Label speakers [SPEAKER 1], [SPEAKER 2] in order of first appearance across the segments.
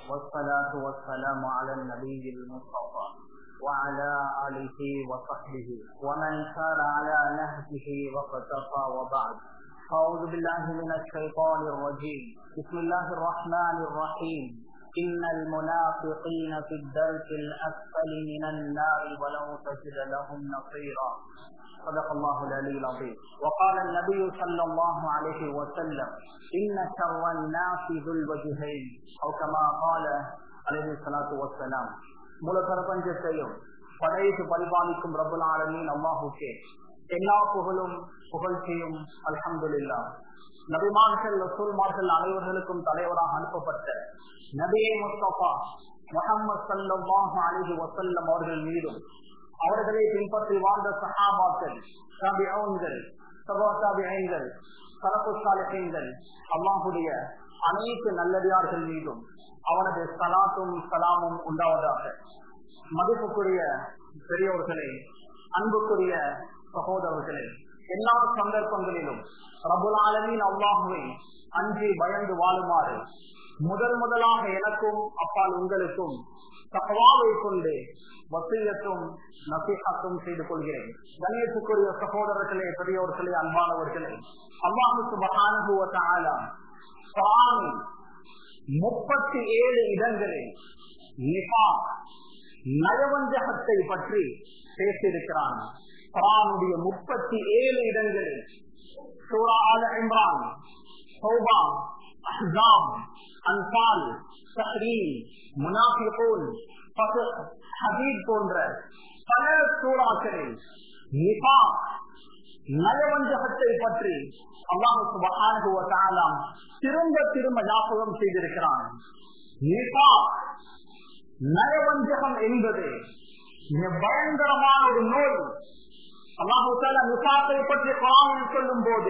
[SPEAKER 1] والصلاة والسلام على النبي المصطفى وعلى آله وصحبه ومن سار على نهجه واقتفى وبعد أعوذ بالله من الشيطان الرجيم بسم الله الرحمن الرحيم إن المنافقين في الدرك الأسفل من النار ولو تجد لهم نصيرا صدق الله العلي العظيم وقال النبي صلى الله عليه وسلم إن شر الناس ذو الوجهين أو كما قال عليه الصلاة والسلام முழு பிரபஞ்சத்தையும் படைத்து பரிபாலிக்கும் ரபுல் ஆலமின் அல்லாஹுக்கே எல்லா புகழும் புகழ்ச்சியும் அல்ஹம்துல்லா நபிமார்கள் ரசூல்மார்கள் அனைவர்களுக்கும் தலைவராக அனுப்பப்பட்ட நபியே முஸ்தபா முகமது சல்லாஹு அலிஹி வசல்லம் அவர்கள் மீதும் அவர்களை பின்பற்றி வாழ்ந்த சஹாபாக்கள் தாபிகள் சபா தாபிகள் சரப்பு சாலிகள் அல்லாஹுடைய அனைத்து நல்லடியார்கள் மீதும் அவனது சலாத்தும் சலாமும் உண்டாவதாக மதிப்புக்குரிய பெரியோர்களே அன்புக்குரிய சகோதரர்களே எல்லா சந்தர்ப்பங்களிலும் ரபுல் ஆலமின் அல்லாஹுவை அஞ்சி பயந்து வாழுமாறு முதல் முதலாக எனக்கும் அப்பால் உங்களுக்கும் தகவாவை கொண்டு வசீகத்தும் நசீகத்தும் செய்து கொள்கிறேன் கண்ணியத்துக்குரிய சகோதரர்களே பெரியோர்களே அன்பானவர்களே அல்லாஹுக்கு மகானுபவத்தால முப்பத்தி ஏழு இடங்களில் நிபா நயவஞ்சகத்தை பற்றி பேசியிருக்கிறான் குரானுடைய முப்பத்தி ஏழு இடங்களில் சூரா ஆல இம்ரான் சௌபா அஹ்ஸாம் அன்பால் தஹ்ரீம் முனாஃபிகூன் ஹபீப் போன்ற பல சூறாக்களில் நிபா நயவஞ்சகத்தை பற்றி அல்லாஹு சுபகானுபவத்தாலாம் திரும்ப திரும்ப ஞாபகம் செய்திருக்கிறான் நிபா நயவஞ்சகம் என்பது மிக பயங்கரமான ஒரு நோய் அல்லாஹு நிசாத்தை பற்றி குரானில் சொல்லும் போது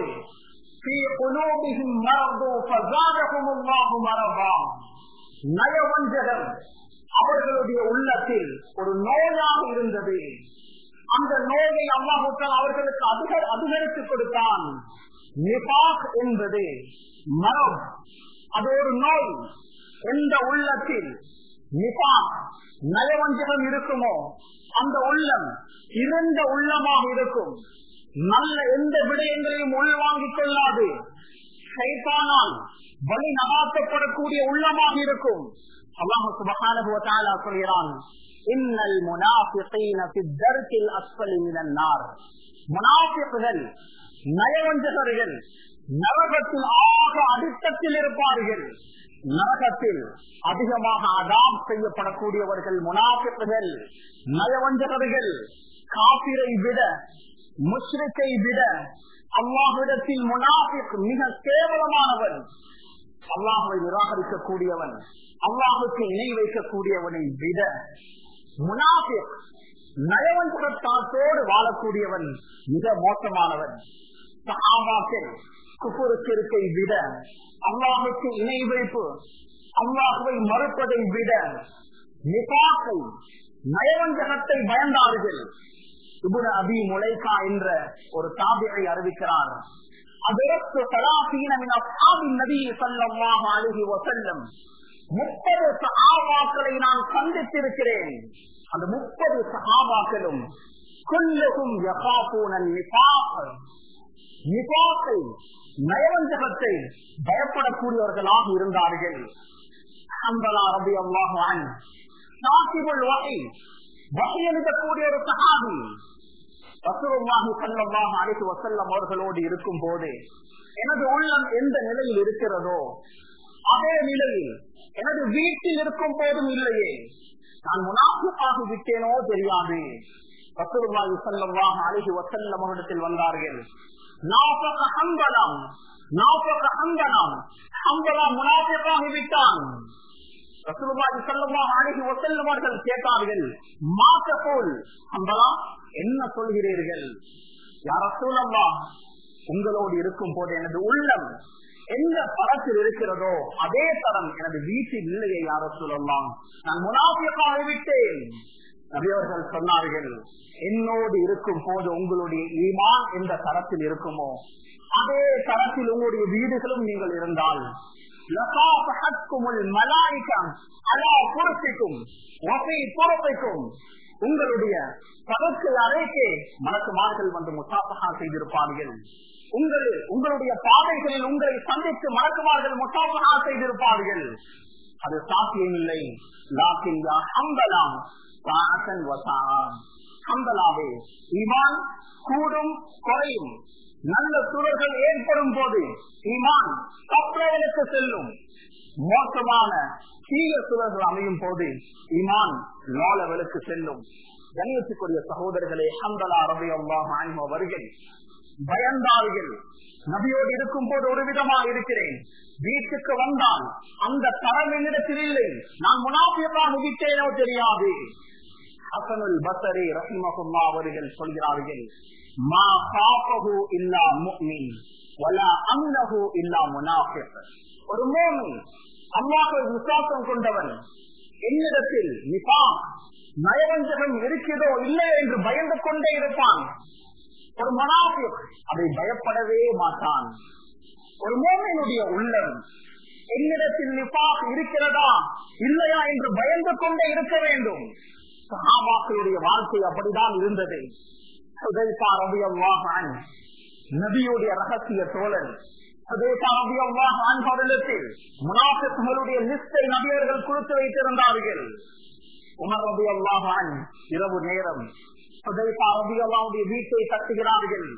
[SPEAKER 1] நயவஞ்சகம் அவர்களுடைய உள்ளத்தில் ஒரு நோயாக இருந்தது அந்த நோயை அல்லாஹூத்தால் அவர்களுக்கு அதிக அதிகரித்து கொடுத்தான் நிபாக் என்பது மரம் அது ஒரு நோய் எந்த உள்ளத்தில் நிபா நயவஞ்சகம் இருக்குமோ அந்த உள்ளம் இருந்த உள்ளமாக இருக்கும் நல்ல எந்த விடயங்களையும் உள்வாங்கிக் கொள்ளாது சைத்தானால் வழி நகாத்தப்படக்கூடிய உள்ளமாக இருக்கும் அல்லாஹு சுபகான சொல்கிறான் இன்னல் முனாஃபிகீன ஃபி தர்கில் அஸ்ஃபலி மினன் நார் முனாஃபிகுகள் நயவஞ்சகர்கள் நரகத்தில் ஆக அடித்தத்தில் இருப்பார்கள் நரகத்தில் அதிகமாக அதாம் செய்யப்படக்கூடியவர்கள் முனாஃபிகுகள் நயவஞ்சகர்கள் காபிரை விட முஷ்ரிக்கை விட அல்லாஹிடத்தில் முனாஃபிக் மிக கேவலமானவன் அல்லாஹுவை நிராகரிக்கக்கூடியவன் அல்லாஹுக்கு இணை வைக்கக்கூடியவனை விட முனாஃபிக் நயவஞ்சகத்தாத்தோடு வாழக்கூடியவன் மிக மோசமானவன் சஹாபாக்கள் குப்புருக்கிருக்கை விட அல்லாஹுக்கு இணை வைப்பு அல்லாஹுவை மறுப்பதை விட நிபாக்கை நயவஞ்சகத்தை பயந்தார்கள் இபுன அபி முளைக்கா என்ற ஒரு தாபியை அறிவிக்கிறார் அதற்கு முப்பது சகாபாக்களை நான் சந்தித்திருக்கிறேன் அந்த முப்பது சகாபாக்களும் குல்லுகும் நிபாக்கை நயவஞ்சகத்தை பயப்படக்கூடியவர்களாக இருந்தார்கள் அம்பலா ரபி அல்லாஹான் சாசிபுல் வகை வகை எழுதக்கூடிய ஒரு சகாபி ரசூலுல்லாஹி ஸல்லல்லாஹு அலைஹி வஸல்லம் அவர்களோடு இருக்கும் போது எனது உள்ளம் எந்த நிலையில் இருக்கிறதோ அதே நிலையில் எனது வீட்டில் இருக்கும் போதும் இல்லையே நான் முனாஃபிக்காகி விட்டேனோ தெரியாது ரசூலுல்லாஹி ஸல்லல்லாஹு அலைஹி வஸல்லம் அவரிடத்தில் வந்தார்கள் நாஃபக ஹம்பலம் நாஃபக ஹம்பலம் ஹம்பலா முனாஃபிக்காகி விட்டான் ரசூலுல்லாஹி ஸல்லல்லாஹு அலைஹி வஸல்லம் அவர்கள் கேட்டார்கள் மாத்தகூல் ஹம்பலா என்ன சொல்கிறீர்கள் யார் ரசூலல்லாஹ் உங்களோடு இருக்கும் போது எனது உள்ளம் எந்த படத்தில் இருக்கிறதோ அதே தரம் எனது வீட்டில் இல்லையே யார சொல்லலாம் நான் முனாபியமாக விட்டேன் நபியவர்கள் சொன்னார்கள் என்னோடு இருக்கும் போது உங்களுடைய ஈமான் எந்த தரத்தில் இருக்குமோ அதே தரத்தில் உங்களுடைய வீடுகளும் நீங்கள் இருந்தால் லசாஃபஹத்குமுல் மலாயிகம் அலா புரத்திக்கும் வஃபி துரத்திக்கும் உங்களுடைய பதற்கு அறைக்கே மலக்குமார்கள் வந்து முசாஃபஹா செய்திருப்பார்கள் உங்கள் உங்களுடைய பாதைகளில் உங்களை சந்தித்து மலக்குமார்கள் முசாஃபஹா செய்திருப்பார்கள் அது சாத்தியமில்லை லாக்கின் யா ஹம்பலாம் சாசன் வசாம் ஹம்பலாவே ஈமான் கூடும் குறையும் நல்ல சுவர்கள் ஏற்படும் போது ஈமான் தப்பைகளுக்கு செல்லும் மோசமான தீய சுவர்கள் அமையும் போது ஈமான் லோ லெவலுக்கு செல்லும் கணியத்துக்குரிய சகோதரர்களே ஹம்பலா ரபி அல்லாஹ் வருகை பயந்தார்கள் நபியோடு இருக்கும் போது ஒரு விதமா இருக்கிறேன் வீட்டுக்கு வந்தால் அந்த தரம் என்னிடத்தில் இல்லை நான் முனாபியமா முகித்தேனோ தெரியாது ஹசனுல் பசரி ரஹிமகுல்லா அவர்கள் சொல்கிறார்கள் மா காப்பகு இல்லா முக்மின் வலா அம்னகு இல்லா முனாஃபிக் ஒரு மோமி அல்லாஹை விசுவாசம் கொண்டவன் என்னிடத்தில் நிபா நயவஞ்சகம் இருக்கிறதோ இல்லையோ என்று பயந்து கொண்டே இருப்பான் ஒரு மனாபிக் அதை பயப்படவே மாட்டான் ஒரு மோமினுடைய உள்ளம் என்னிடத்தில் நிபா இருக்கிறதா இல்லையா என்று பயந்து கொண்டே இருக்க வேண்டும் சஹாபாக்களுடைய வாழ்க்கை அப்படிதான் இருந்தது நபியுடைய ரகசிய தோழன் முனாபிகளுடைய லிஸ்டை நபியர்கள் கொடுத்து வைத்திருந்தார்கள் உமர் ரபி அல்லாஹான் இரவு நேரம் அல்லாவுடைய வீட்டை தட்டுகிறார்கள்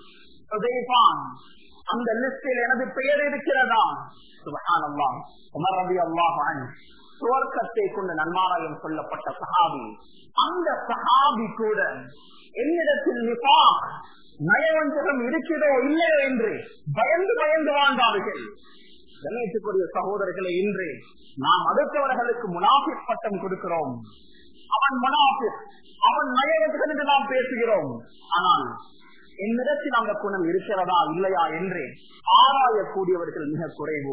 [SPEAKER 1] அந்த லிஸ்டில் எனது பெயர் இருக்கிறதா சுபஹானல்லாஹ் உமர் ரபி அல்லாஹான் சுவர்க்கத்தை கொண்டு நன்மாராயம் சொல்லப்பட்ட சஹாபி அந்த சஹாபி கூட என்னிடத்தில் நிபா நயவஞ்சகம் இருக்கிறதோ இல்லையோ என்று பயந்து பயந்து வாழ்ந்தார்கள் கணேசுக்குரிய சகோதரர்களை இன்று நாம் அடுத்தவர்களுக்கு முனாஃபிக் பட்டம் கொடுக்கிறோம் அவன் முனாஃபிக் அவன் நயவஞ்சகம் என்று நாம் பேசுகிறோம் ஆனால் என்னிடத்தில் அந்த குணம் இருக்கிறதா இல்லையா என்று ஆராயக்கூடியவர்கள் மிக குறைவு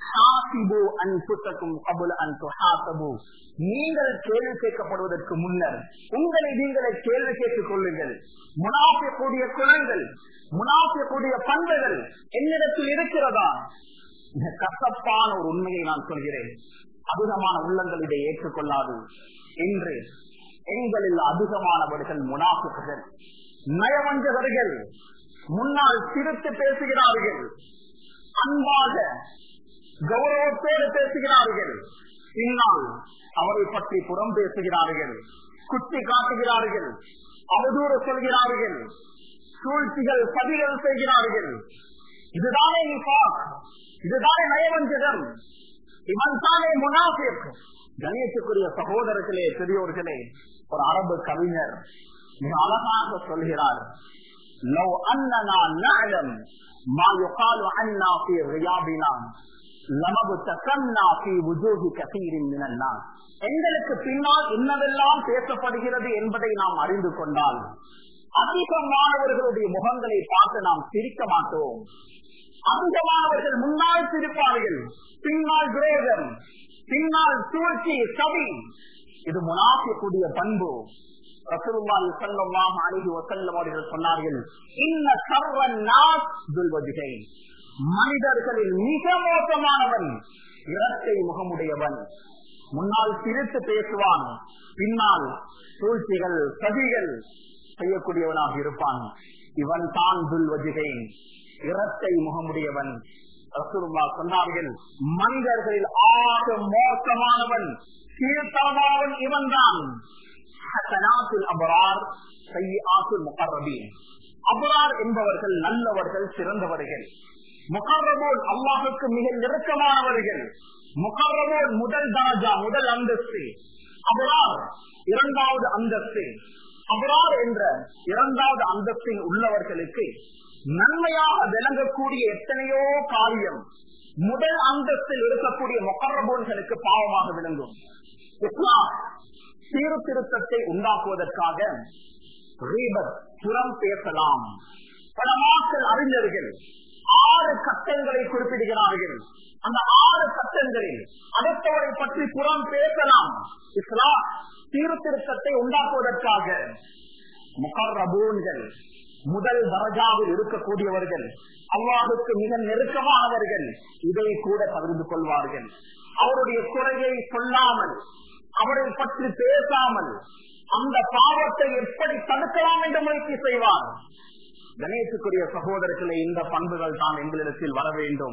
[SPEAKER 1] நீங்கள் கேள்வி கேட்கப்படுவதற்கு முன்னர் உங்களை நீங்களை கேள்வி கேட்டுக் கொள்ளுங்கள் முனாஃபியக்கூடிய குணங்கள் முனாஃபியக்கூடிய பண்புகள் என்னிடத்தில் இருக்கிறதா மிக கசப்பான ஒரு உண்மையை நான் சொல்கிறேன் அதிகமான உள்ளங்கள் இதை ஏற்றுக்கொள்ளாது என்று எங்களில் அதிகமானவர்கள் முனாஃபிக்குகள் நயவஞ்சகர்கள் முன்னால் சிரித்து பேசுகிறார்கள் அன்பாக கௌரவத்தோடு பேசுகிறார்கள் பின்னால் அவரை பற்றி புறம் பேசுகிறார்கள் குத்தி காட்டுகிறார்கள் அவதூறு சொல்கிறார்கள் சூழ்ச்சிகள் பதிகள் செய்கிறார்கள் இதுதானே நிபாக் இதுதானே நயவஞ்சகம் இவன் தானே முனாஃபிக் கணேசுக்குரிய சகோதரர்களே பெரியோர்களே ஒரு அரபு கவிஞர் மிக அழகாக சொல்கிறார் لو أننا نعلم ما يقال عنا في غيابنا لمبتسمنا في وجوه كثير من الناس எங்களுக்கு பின்னால் என்னவெல்லாம் பேசப்படுகிறது என்பதை நாம் அறிந்து கொண்டால் அதிகமானவர்களுடைய முகங்களை பார்த்து நாம் சிரிக்க மாட்டோம் அதிகமானவர்கள் முன்னால் சிரிப்பார்கள் பின்னால் துரோகம் பின்னால் சூழ்ச்சி சவி இது முனாஃபிக்கூடிய பண்பு ரசூலுல்லாஹி ஸல்லல்லாஹு அலைஹி வஸல்லம் அவர்கள் சொன்னார்கள் இன்ன சர்வன் நாஸ் துல்வஜிகை மனிதர்களில் மிக மோசமானவன் இரட்டை முகமுடையவன் முன்னால் சிரித்து பேசுவான் பின்னால் சூழ்ச்சிகள் சதிகள் செய்யக்கூடியவனாக இருப்பான் இவன் தான் துல்வஜிகை இரட்டை முகமுடையவன் ரசூலுல்லா சொன்னார்கள் மனிதர்களில் ஆக மோசமானவன் கீழ்த்தரமானவன் இவன் தான் அபரார் என்பவர்கள் நல்லவர்கள் சிறந்தவர்கள் முகர்ரபோல் அல்லாஹுக்கு மிக நெருக்கமானவர்கள் முகர்ரபோல் முதல் தாஜா முதல் அந்தஸ்து அபரார் இரண்டாவது அந்தஸ்து அபரார் என்ற இரண்டாவது அந்தஸ்தில் உள்ளவர்களுக்கு நன்மையாக விளங்கக்கூடிய எத்தனையோ காரியம் முதல் அந்தஸ்தில் இருக்கக்கூடிய முகர்ரபோன்களுக்கு பாவமாக விளங்கும் இஸ்லாம் சீர்திருத்தத்தை உண்டாக்குவதற்காக புறம் பேசலாம் பல மாக்கள் அறிஞர்கள் ஆறு கட்டங்களை குறிப்பிடுகிறார்கள் அந்த ஆறு கட்டங்களில் அடுத்தவரை பற்றி புறம் பேசலாம் இஸ்லாம் சீர்திருத்தத்தை உண்டாக்குவதற்காக முகர்ரபூன்கள் முதல் தரஜாவில் இருக்கக்கூடியவர்கள் அல்லாஹுக்கு மிக நெருக்கமானவர்கள் இதை கூட பகிர்ந்து கொள்வார்கள் அவருடைய குறையை சொல்லாமல் அவரை பற்றி பேசாமல் அந்த பாவத்தை எப்படி தடுக்கலாம் என்று முயற்சி செய்வார் கணேசுக்குரிய சகோதரர்களே இந்த பண்புகள் தான் எங்களிடத்தில் வர வேண்டும்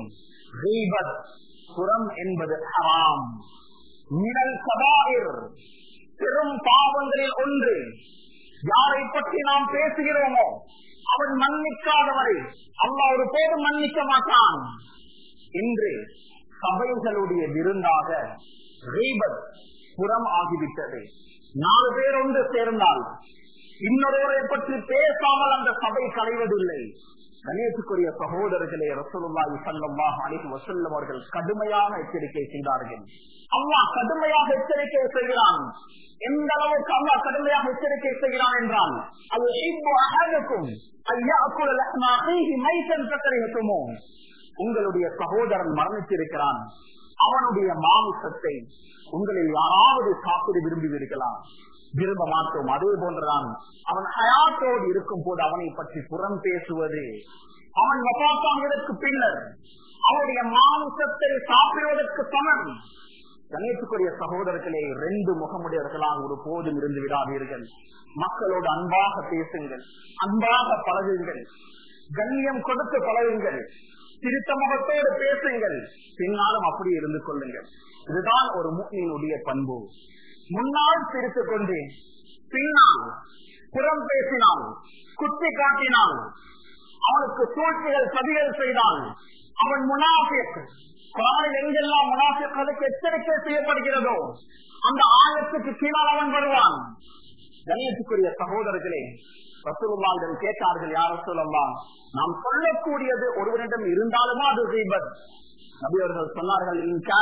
[SPEAKER 1] புறம் என்பது ஹராம் மினல் சபாயிர் பெரும் பாவங்களில் ஒன்று யாரை பற்றி நாம் பேசுகிறோமோ அவன் மன்னிக்காதவரை அல்லா ஒரு போதும் மன்னிக்க மாட்டான் என்று சபைகளுடைய விருந்தாக ரீபத் புறம் ஆகிவிட்டது நாலு பேர் ஒன்று சேர்ந்தால் இன்னொருவரை பற்றி பேசாமல் அந்த சபை களைவதில்லை கணேசுக்குரிய சகோதரர்களே ரசூலுல்லாஹி ஸல்லல்லாஹு அலைஹி வஸல்லம் அவர்கள் கடுமையான எச்சரிக்கை செய்தார்கள் அல்லாஹ் கடுமையாக எச்சரிக்கை செய்கிறான் எந்த அளவுக்கு அல்லாஹ் கடுமையாக எச்சரிக்கை செய்கிறான் என்றால் அது அஹதுக்கும் ஐயாக்குல லஹ்மா அஹீஹி மைத்தன் தக்கரிஹத்துமோ உங்களுடைய சகோதரன் மரணித்திருக்கிறான் அவனுடைய மாமிசத்தை உங்களில் யாராவது சாப்பிட விரும்புவீர்களா விரும்ப மாட்டோம் அதே போன்றுதான் அவன் ஹயாத்தோடு இருக்கும் போது அவனை பற்றி புறம் பேசுவது அவன் வபாத்தாங்களுக்கு பின்னர் அவனுடைய மாமிசத்தை சாப்பிடுவதற்கு சமம் கணேசுக்குரிய சகோதரர்களே ரெண்டு முகமுடையவர்களாக ஒரு போதும் இருந்து விடாதீர்கள் மக்களோடு அன்பாக பேசுங்கள் அன்பாக பழகுங்கள் கண்ணியம் கொடுத்து பழகுங்கள் திருத்த முகத்தோடு பேசுங்கள் பின்னாலும் அப்படி இருந்து கொள்ளுங்கள் இதுதான் ஒரு முக்னியினுடைய பண்பு முன்னால் சிரித்துக் கொண்டு பின்னால் புறம் பேசினால் குத்தி காட்டினால் அவனுக்கு சூழ்ச்சிகள் சதிகள் செய்தான் அவன் முனாஃபிக் குரானில் எங்கெல்லாம் முனாஃபிக்களுக்கு எச்சரிக்கை செய்யப்படுகிறதோ அந்த ஆயத்துக்கு கீழால் அவன் வருவான் கணேசுக்குரிய சகோதரர்களே ரசூலுல்லாவிடம் கேட்டார்கள் யார சொல்லலாம் நாம் சொல்லக்கூடியது ஒருவரிடம் இருந்தாலுமா அது தீபத் நபி அவர்கள் சொன்னார்கள்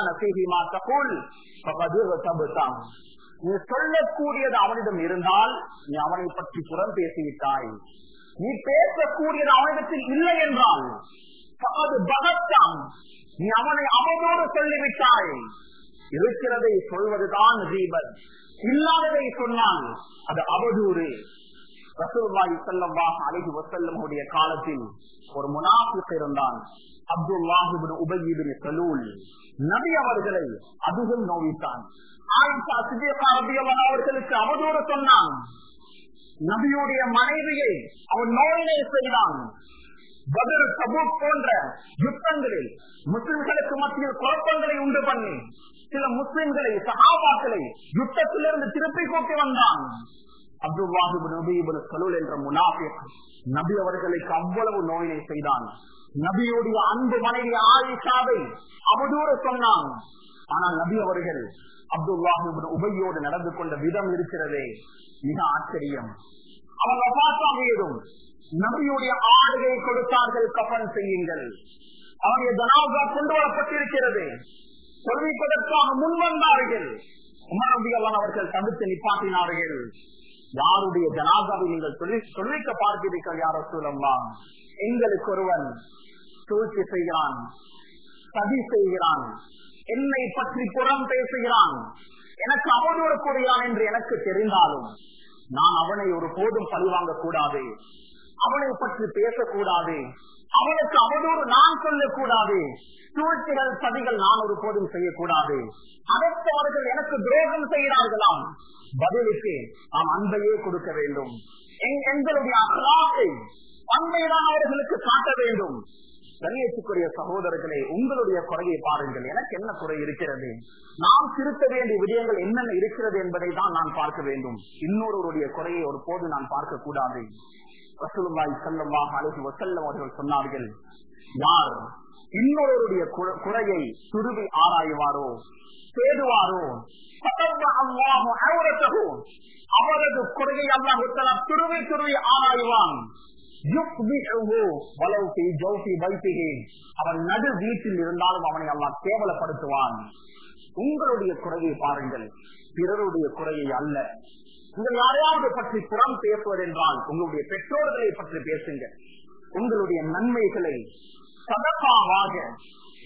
[SPEAKER 1] நீ சொல்லக்கூடியது அவனிடம் இருந்தால் நீ அவனை பற்றி புறம் பேசிவிட்டாய் நீ பேசக்கூடியது அவனிடத்தில் இல்லை என்றால் அது பகத்தான் நீ அவனை அவனோடு சொல்லிவிட்டாய் இருக்கிறதை சொல்வதுதான் தீபத் இல்லாததை சொன்னால் அது அவதூறு ரசூல்லாஹி ஸல்லல்லாஹு அலைஹி வஸல்லமுடைய காலத்தில் ஒரு முனாஃபிக் இருந்தான் அப்துல்லாஹ் இப்னு உபய் இப்னு சலூல் நபி அவர்களை அதிகம் நோவித்தான் ஆயிஷா சித்திகா ரலியல்லாஹு அவர்களுக்கு அவதூறு சொன்னான் நபியுடைய மனைவியை அவன் நோயினை செய்தான் பதில் சபூக் போன்ற யுத்தங்களில் முஸ்லிம்களுக்கு மத்தியில் குழப்பங்களை உண்டு பண்ணி சில முஸ்லிம்களை சகாபாக்களை யுத்தத்திலிருந்து திருப்பி கூட்டி வந்தான் அப்துல்லாஹிபின் என்ற முனாஃபிக் நபி அவர்களுக்கு அவ்வளவு நோயினை செய்தான் நபியுடைய அன்பு மனைவி ஆயிஷாவை அவதூற சொன்னான் ஆனால் நபி அவர்கள் அப்துல்லாஹிபின் உபையோடு நடந்து கொண்ட விதம் இருக்கிறதே மிக ஆச்சரியம் அவங்க பார்த்தாலும் நபியுடைய ஆடுகை கொடுத்தார்கள் கப்பன் செய்யுங்கள் அவருடைய ஜனாதா கொண்டு வரப்பட்டிருக்கிறது சொல்விப்பதற்காக முன்வந்தார்கள் உமரபியல்லான் அவர்கள் தடுத்து நிப்பாட்டினார்கள் யாருடைய ஜனாதாவை நீங்கள் சொல்லி சொல்லிக்க பார்க்கிறீர்கள் யாரோ சொல்லலாம் எங்களுக்கு ஒருவன் சூழ்ச்சி செய்கிறான் சதி செய்கிறான் என்னை பற்றி புறம் பேசுகிறான் எனக்கு அவதூறு கூறுகிறான் என்று எனக்கு தெரிந்தாலும் நான் அவனை ஒரு போதும் பழிவாங்க கூடாது அவனை பற்றி பேசக்கூடாது அவனுக்கு அவதூறு நான் சொல்லக்கூடாது சூழ்ச்சிகள் சதிகள் நான் ஒரு போதும் செய்யக்கூடாது அடுத்தவர்கள் எனக்கு துரோகம் செய்கிறார்களாம் பதிலுக்கு நாம் அன்பையே கொடுக்க வேண்டும் எங்களுடைய அகலாத்தை அன்பைதான் அவர்களுக்கு காட்ட வேண்டும் கண்ணியத்துக்குரிய சகோதரர்களே உங்களுடைய குறையை பாருங்கள் எனக்கு என்ன குறை இருக்கிறது நாம் திருத்த வேண்டிய விடயங்கள் என்னென்ன இருக்கிறது என்பதை தான் நான் பார்க்க வேண்டும் இன்னொருவருடைய குறையை ஒரு போது நான் பார்க்க கூடாது ரசூலுல்லாஹி ஸல்லல்லாஹு அலைஹி வஸல்லம் அவர்கள் சொன்னார்கள் யார் இன்னொருவருடைய குறையை துருவி ஆராயுவாரோ தேடுவாரோ அவரது குறையை அல்லாஹ் துருவி துருவி ஆராய்வான் அவன் நடு வீட்டில் இருந்தாலும் அவனை அல்லாஹ் கேவலப்படுத்துவான் உங்களுடைய குறையை பாருங்கள் பிறருடைய குறையை அல்ல நீங்கள் யாரையாவது பற்றி புறம் பேசுவதென்றால் உங்களுடைய பெற்றோர்களை பற்றி பேசுங்க உங்களுடைய நன்மைகளை சதப்பாவாக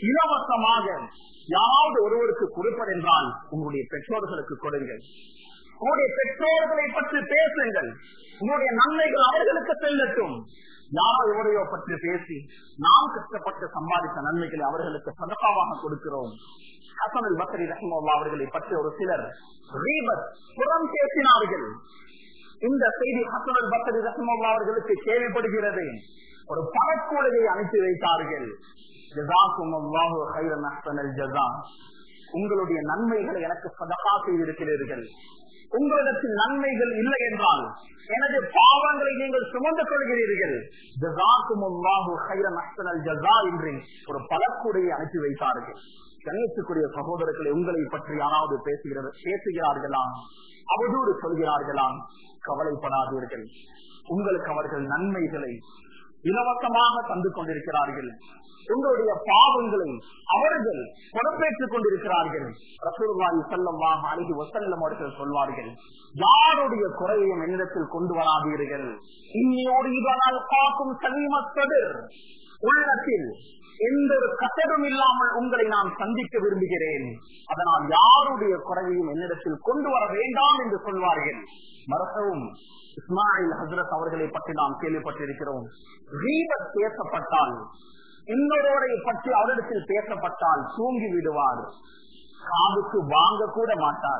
[SPEAKER 1] இலவசமாக யாராவது ஒருவருக்கு கொடுப்பதென்றால் உங்களுடைய பெற்றோர்களுக்கு கொடுங்கள் உங்களுடைய பெற்றோர்களை பற்றி பேசுங்கள் உங்களுடைய நன்மைகள் அவர்களுக்கு செல்லட்டும் யாரோ எவரையோ பற்றி பேசி நாம் கஷ்டப்பட்டு சம்பாதித்த நன்மைகளை அவர்களுக்கு சதகாவாக கொடுக்கிறோம் ஹசனல் பக்ரி ரஹ்மல்லா அவர்களை பற்றி ஒரு சிலர் ரீபத் புறம் பேசினார்கள் இந்த செய்தி ஹசனல் பக்ரி ரஹ்மல்லா அவர்களுக்கு கேள்விப்படுகிறது ஒரு பணக்கூடையை அனுப்பி வைத்தார்கள் ஜஸாக்கும் அல்லாஹு ஹைரன் அஹ்சனல் ஜஸா உங்களுடைய நன்மைகளை எனக்கு சதகா செய்திருக்கிறீர்கள் உங்களிடத்தில் நன்மைகள் இல்லை என்றால் எனது பாவங்களை நீங்கள் சுமந்து கொள்கிறீர்கள் ஜஸாக்கும் அல்லாஹு ஹைரன் அஹ்சனல் ஜஸா என்று ஒரு பலக்கூடையை அனுப்பி வைத்தார்கள் கண்ணியத்துக்குரிய சகோதரர்களை உங்களை பற்றி யாராவது பேசுகிறது பேசுகிறார்களா அவதூறு சொல்கிறார்களா கவலைப்படாதீர்கள் உங்களுக்கு அவர்கள் நன்மைகளை இலவசமாக தந்து கொண்டிருக்கிறார்கள் உங்களுடைய பாவங்களை அவர்கள் பொறுப்பேற்றுக் கொண்டிருக்கிறார்கள் ரசூர்வாய் செல்லமாக அழகி வசல்லம் அவர்கள் சொல்வார்கள் யாருடைய குறையையும் என்னிடத்தில் கொண்டு வராதீர்கள் இன்னையோடு இதனால் காக்கும் சலீமத்தது உள்ளத்தில் எந்த ஒரு கசடும் இல்லாமல் உங்களை நான் சந்திக்க விரும்புகிறேன் அதனால் யாருடைய குறையையும் என்னிடத்தில் கொண்டு வர வேண்டாம் என்று சொல்வார்கள் மறக்கவும் இஸ்மாயில் ஹசரத் அவர்களை பற்றி நாம் கேள்விப்பட்டிருக்கிறோம் ரீபத் பேசப்பட்டால் இன்னொருவரை பற்றி அவரிடத்தில் பேசப்பட்டால் தூங்கி விடுவார் காதுக்கு வாங்க கூட மாட்டார்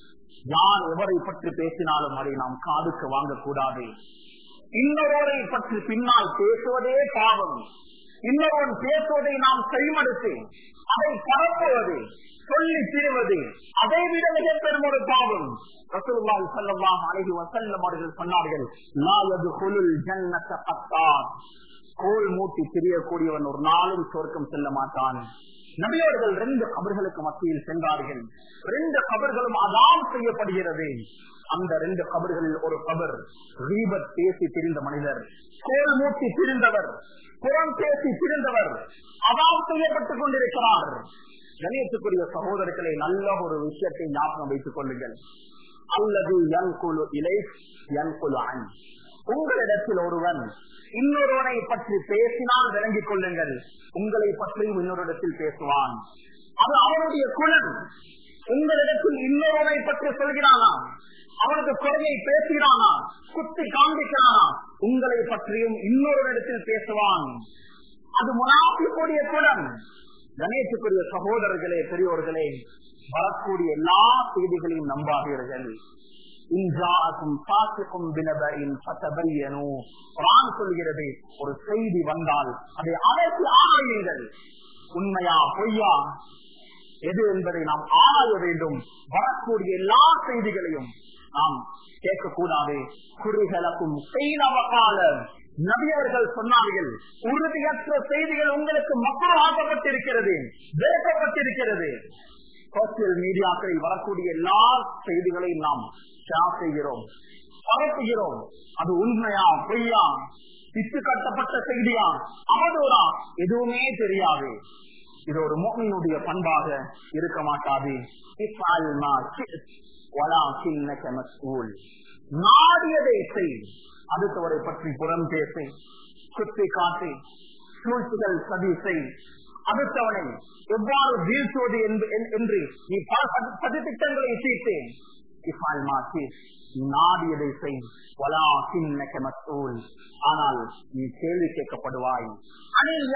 [SPEAKER 1] யார் எவரை பற்றி பேசினாலும் அதை நாம் காதுக்கு வாங்கக்கூடாது இன்னொருவரை பற்றி பின்னால் பேசுவதே பாவம் இன்னொருவன் பேசுவதை நாம் செய்மடுத்து அதை பரப்புவது சொல்லி தீர்வது அதை விட மிக பெரும் ஒரு பாவம் ரசூலுல்லாஹி ஸல்லல்லாஹு அலைஹி வஸல்லம் அவர்கள் சொன்னார்கள் லா யதுகுலுல் ஜன்னத கத்தார் கோல் மூட்டி திரியக்கூடியவன் ஒரு நாளும் சொர்க்கம் செல்ல மாட்டான் நபியவர்கள் ரெண்டு கபர்களுக்கு மத்தியில் சென்றார்கள் ரெண்டு கபர்களும் அதான் செய்யப்படுகிறது அந்த ரெண்டு கபர்களில் ஒரு கபர் ரீபத் பேசி திரிந்த மனிதர் கோல் மூட்டி திரிந்தவர் புறம் பேசி திரிந்தவர் அதான் செய்யப்பட்டுக் கொண்டிருக்கிறார் கணியத்துக்குரிய சகோதரர்களை நல்ல ஒரு விஷயத்தை ஞாபகம் வைத்துக் கொள்ளுங்கள் அல்லது என்குழு இலை என்குழு அன் உங்களிடத்தில் ஒருவன் இன்னொருவனை பற்றி பேசினால் விளங்கிக் கொள்ளுங்கள் உங்களை பற்றியும் இன்னொரு இடத்தில் பேசுவான் அது அவனுடைய குணம் உங்களிடத்தில் இன்னொருவனை பற்றி சொல்கிறானா அவனுக்கு குறையை பேசுகிறானா குத்தி காண்பிக்கிறானா உங்களை பற்றியும் இன்னொரு இடத்தில் பேசுவான் அது முனாபிக்கூடிய குணம் கணேசுக்குரிய சகோதரர்களே பெரியோர்களே வரக்கூடிய எல்லா செய்திகளையும் நம்பாதீர்கள் சொல்கிறது ஒரு செய்தி வந்தால் அதை அனைத்து ஆராயுங்கள் உண்மையா பொய்யா எது என்பதை நாம் ஆராய வேண்டும் வரக்கூடிய எல்லா செய்திகளையும் நாம் கேட்கக்கூடாது குறிகளுக்கும் செய்தவகால நபியவர்கள் சொன்னார்கள் உறுதியற்ற செய்திகள் உங்களுக்கு மக்களாக்கப்பட்டிருக்கிறது வேக்கப்பட்டிருக்கிறது சோசியல் மீடியாக்களில் வரக்கூடிய எல்லா செய்திகளையும் நாம் ஷேர் செய்கிறோம் பரப்புகிறோம் அது உண்மையா பொய்யா பிச்சு கட்டப்பட்ட செய்தியா அவதூறா எதுவுமே தெரியாது இது ஒரு மோமினுடைய பண்பாக இருக்க மாட்டாது நாடியதை செய் அடுத்தவரை பற்றி புறம் பேசி குத்தி காட்டி சூழ்ச்சிகள் சதி செய் அடுத்தவனை எவ்வாறு வீழ்த்துவது என்று நீ பல சதி திட்டங்களை தீர்த்தேன் நாடியதை செய் ஆனால் நீ கேள்வி கேட்கப்படுவாய் அனில்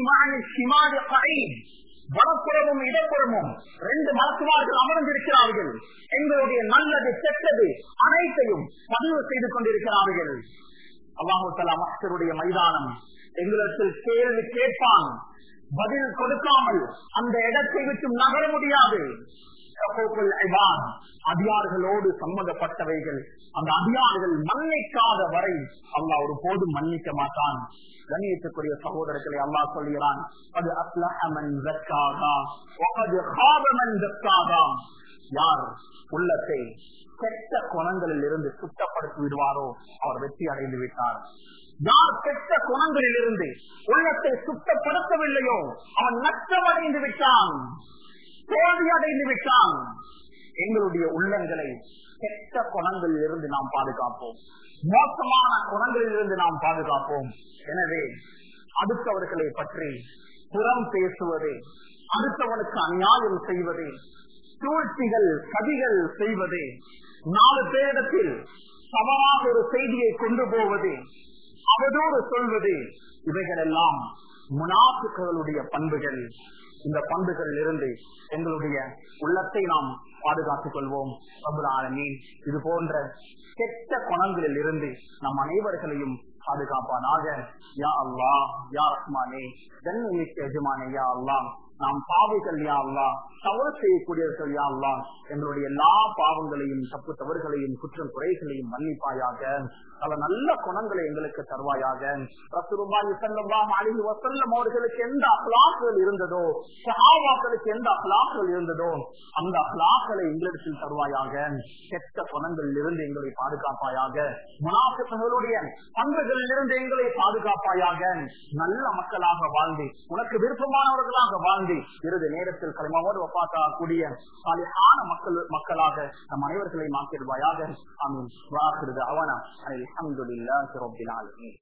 [SPEAKER 1] வலப்புறமும் இடப்புறமும் ரெண்டு மலக்குமார்கள் அமர்ந்திருக்கிறார்கள் எங்களுடைய நல்லது கெட்டது அனைத்தையும் பதிவு செய்து கொண்டிருக்கிறார்கள் அல்லாஹுத்தலா மஸ்தருடைய மைதானம் எங்களிடத்தில் கேள்வி கேட்பான் பதில் கொடுக்காமல் அந்த இடத்தை விட்டு நகர முடியாது அதிகாரிகளோடு சம்மந்தப்பட்டவைகள் அந்த அதிகாரிகள் மன்னிக்காத வரை அல்லா ஒரு போதும் மன்னிக்க மாட்டான் கண்ணியத்துக்குரிய சகோதரர்களை அல்லா சொல்கிறான் அது அஸ்லஹமன் யார் உள்ளத்தை கெட்ட குணங்களில் இருந்து சுத்தப்படுத்தி விடுவாரோ அவர் வெற்றி அடைந்து விட்டார் யார் கெட்ட குணங்களில் இருந்து உள்ளத்தை சுத்தப்படுத்தவில்லையோ அவன் நஷ்டமடைந்து விட்டான் தோல்வி அடைந்து விட்டான் எங்களுடைய உள்ளங்களை கெட்ட குணங்களில் இருந்து நாம் பாதுகாப்போம் மோசமான குணங்களில் இருந்து நாம் பாதுகாப்போம் எனவே அடுத்தவர்களை பற்றி புறம் பேசுவது அடுத்தவனுக்கு அநியாயம் செய்வது சூழ்ச்சிகள் கதிகள் செய்வது நாலு பேரிடத்தில் சமமாக ஒரு செய்தியை கொண்டு போவது அவதோடு சொல்வது இவைகள் எல்லாம் முனாசுக்களுடைய பண்புகள் இந்த பண்புகளில் இருந்து எங்களுடைய உள்ளத்தை நாம் பாதுகாத்துக் கொள்வோம் அபுராணமீன் இது போன்ற கெட்ட குணங்களில் இருந்து நம் அனைவர்களையும் பாதுகாப்பானாக யா அல்லா யா ரஹ்மானே கண்ணிமிக்க எஜமானே யா அல்லா நாம் பாவிகள் யா அல்லா தவறு செய்யக்கூடியவர்கள் யா அல்லா எங்களுடைய எல்லா பாவங்களையும் தப்பு தவறுகளையும் குற்றம் குறைகளையும் மன்னிப்பாயாக பல நல்ல குணங்களை எங்களுக்கு தருவாயாக ரசூலுல்லாஹி ஸல்லல்லாஹு அலைஹி வஸல்லம் அவர்களுக்கு எந்த அஹ்லாக்குகள் இருந்ததோ சஹாபாக்களுக்கு எந்த அஹ்லாக்குகள் இருந்ததோ அந்த அஹ்லாக்களை எங்களிடத்தில் தருவாயாக கெட்ட குணங்களில் இருந்து எங்களை பாதுகாப்பாயாக முனாஃபிக்குகளுடைய பங்குகளில் இருந்து எங்களை பாதுகாப்பாயாக நல்ல மக்களாக வாழ்ந்து உனக்கு விருப்பமானவர்களாக வாழ்ந்து இறுதி நேரத்தில் களிமாவோடு ஒப்பாக்கக்கூடிய சாலிஹான மக்கள் மக்களாக நம் அனைவர்களை மாற்றிடுவாயாக அமீன் வாக்குறது அவனா அல்ஹம்துலில்லாஹி ரப்பில் ஆலமீன்